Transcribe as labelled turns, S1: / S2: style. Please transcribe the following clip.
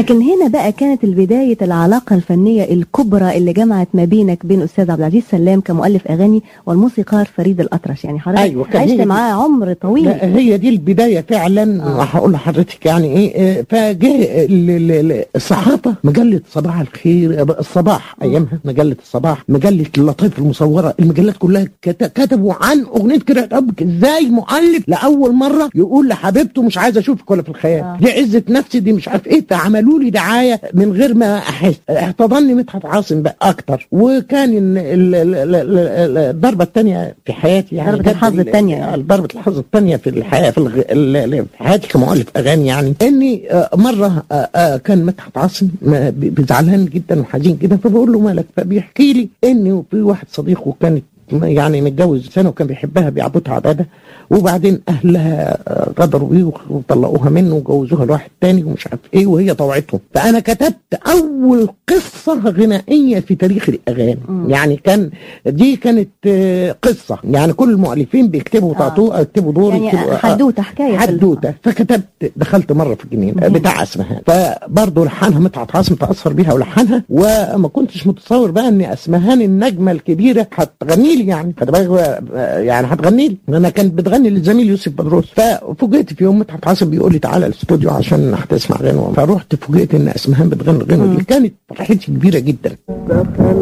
S1: لكن هنا بقى كانت البداية العلاقة الفنية الكبرى اللي جمعت ما بينك بين أستاذ عبد العزيز سلام كمؤلف أغاني والموسيقار فريد الأطرش يعني حضرتك
S2: أيوة، كان
S1: عشت
S2: هي دي-
S1: معاه عمر طويل
S2: لا هي دي البدايه فعلا
S1: آه.
S2: هقول لحضرتك يعني ايه آه، فجه ال- ال- ال- الصحافه مجله صباح الخير آه، الصباح ايامها مجله الصباح مجله اللطيف المصوره المجلات كلها كت- كتبوا عن اغنيه كده ربك ازاي مؤلف لاول مره يقول لحبيبته مش عايز اشوفك ولا في الخيال
S1: آه.
S2: دي عزه نفسي دي مش عارف ايه فعملوا لي دعايه من غير ما احس احتضني مدحت عاصم بقى اكتر وكان ال- ال- ال- ال- ال- الضربه الثانيه في حياتي يعني
S1: ضربة
S2: جد
S1: الحظ
S2: ال-
S1: التانية يعني.
S2: ضربة الحظ الثانية في الحياة في, الغ... ال- ال- في حياتي كمؤلف أغاني يعني إني آه، مرة آه، آه، كان مدحت عاصم ما- ب- بزعلان جدا وحزين جدا فبقول له مالك فبيحكي لي إني في واحد صديقه كانت يعني متجوز سنة وكان بيحبها بيعبدها عبادة وبعدين أهلها آه، غدروا بيه وطلقوها منه وجوزوها لواحد تاني ومش عارف إيه وهي طوعتهم فأنا كتبت أول قصة غنائية في تاريخ الأغاني يعني كان دي كانت آه، قصة يعني كل المؤلفين بيكتبوا
S1: آه.
S2: تعطوه يكتبوا دور
S1: يعني
S2: يكتبوا آه،
S1: حدوتة حكاية في ال-
S2: حدوته فكتبت دخلت مره في الجنين
S1: مهم.
S2: بتاع اسمهان فبرضه لحنها مدحت عاصم تاثر بيها ولحنها وما كنتش متصور بقى ان اسمهان النجمه الكبيره هتغني لي يعني خد بالك بقى- يعني هتغني لي انا كانت بتغني للزميل يوسف بدروس ففوجئت في يوم مدحت عاصم بيقول لي تعالى الاستوديو عشان هتسمع غنوه فروحت فوجئت ان اسمهان بتغني الغنوه دي كانت فرحتي كبيره جدا
S3: دخل